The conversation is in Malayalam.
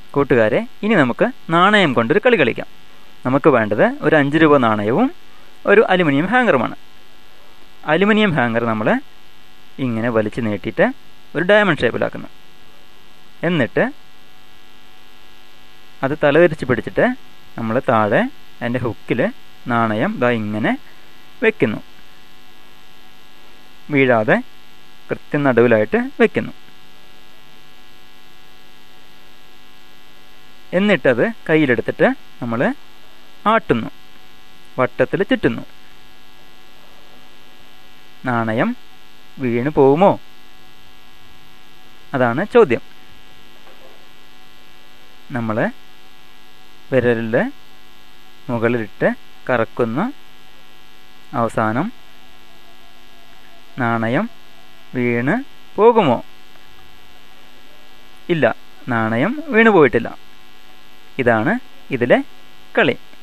കൂട്ടുകാരെ ഇനി നമുക്ക് നാണയം കൊണ്ടൊരു കളി കളിക്കാം നമുക്ക് വേണ്ടത് ഒരു അഞ്ച് രൂപ നാണയവും ഒരു അലുമിനിയം ഹാങ്ങറുമാണ് അലുമിനിയം ഹാങ്ങർ നമ്മൾ ഇങ്ങനെ വലിച്ചു നീട്ടിയിട്ട് ഒരു ഡയമണ്ട് ഷേപ്പിലാക്കുന്നു എന്നിട്ട് അത് തലതിരിച്ച് പിടിച്ചിട്ട് നമ്മൾ താഴെ അതിൻ്റെ ഹുക്കിൽ നാണയം ദാ ഇങ്ങനെ വെക്കുന്നു വീഴാതെ കൃത്യം നടുവിലായിട്ട് വെക്കുന്നു എന്നിട്ടത് കയ്യിലെടുത്തിട്ട് നമ്മൾ ആട്ടുന്നു വട്ടത്തിൽ ചുറ്റുന്നു നാണയം വീണു പോകുമോ അതാണ് ചോദ്യം നമ്മൾ വിരലിൽ മുകളിലിട്ട് കറക്കുന്നു അവസാനം നാണയം വീണ് പോകുമോ ഇല്ല നാണയം വീണു പോയിട്ടില്ല ഇതാണ് ഇതിലെ കളി